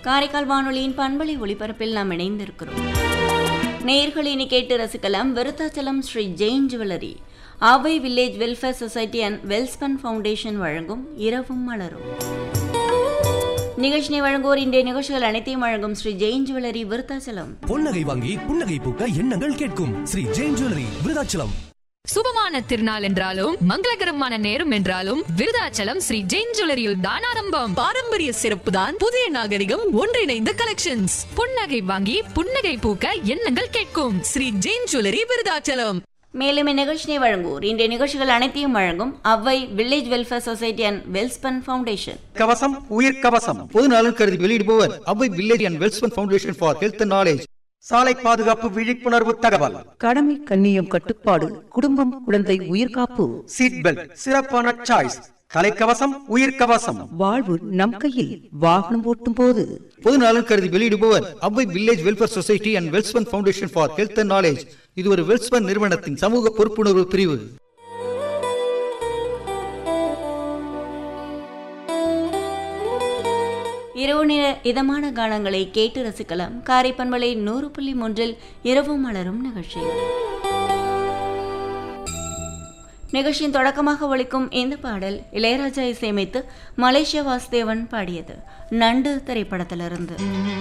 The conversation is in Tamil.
காரைக்கால் வானொலியின் பண்பலை ஒளிபரப்பில் நாம் இணைந்திருக்கிறோம் நேயர்கள் இனி கேட்டு ரசிக்கலாம் Virudhachalam Sri Jain jewellery Avai village welfare society and Welspun foundation வழங்கும் இரவும் மலரும் நிகழ்ச்சியை வழங்குவோர் இன்றைய நிகழ்ச்சிகள் அனைத்தையும் வழங்கும் ஸ்ரீ ஜெயின் ஜுவல்லரி விருத்தாச்சலம் பொன்னகை வாங்கி புன்னகை பூக்க எண்ணங்கள் கேட்கும் ஸ்ரீ ஜெயின் ஜுவல்லரி விருதாச்சலம் சுபமான திருநாள் என்றாலும் மங்களகரமான நேரம் என்றாலும் விருதாச்சலம் ஸ்ரீ ஜெயின் ஜுவல்லரியில் தான் ஆரம்பம் பாரம்பரிய சிறப்பு தான் புதிய நாகரிகம் ஒன்றிணைந்த கலெக்ஷன்ஸ் புன்னகை வாங்கி புன்னகை பூக்க எண்ணங்கள் கேட்கும் ஸ்ரீ ஜெயின் ஜுவல்லரி விருதாச்சலம் மேலும் இந்நிகழ்ச்சியை வழங்குவோர் இன்றைய நிகழ்ச்சிகள் அனைத்தையும் வழங்கும் Avai village welfare society and Welspun foundation கவசம் உயிர் கவசம் பொது நலன் கருதி வெளியிடுபவர் Avai village and Welspun foundation for health and knowledge சாலை பாதுகாப்பு விழிப்புணர்வு தகவல் கடமை கண்ணியம் கட்டுப்பாடு குடும்பம் குழந்தை உயிர்காப்பு சீட் பெல்ட் சிறப்பான சாய்ஸ் தலைக்கவசம் உயிர் கவசம் வாழ்வு நம் கையில் வாகனம் ஓட்டும் போது பொது நலன் கருதி வெளியிடுபவர் Avai village welfare society and Welspun foundation for health and knowledge இது ஒரு வெல்ஸ்பன் நிறுவனத்தின் சமூக பொறுப்புணர்வு பிரிவு இரவு நேர இதமான கானங்களை கேட்டு ரசிக்கலாம் காரை பண்பலை நூறு புள்ளி மூன்றில் இரவு மலரும் நிகழ்ச்சி நிகழ்ச்சியின் தொடக்கமாக ஒழிக்கும் இந்த பாடல் இளையராஜா இசையமைத்து மலேசியா வாசுதேவன் பாடியது நண்டு திரைப்படத்திலிருந்து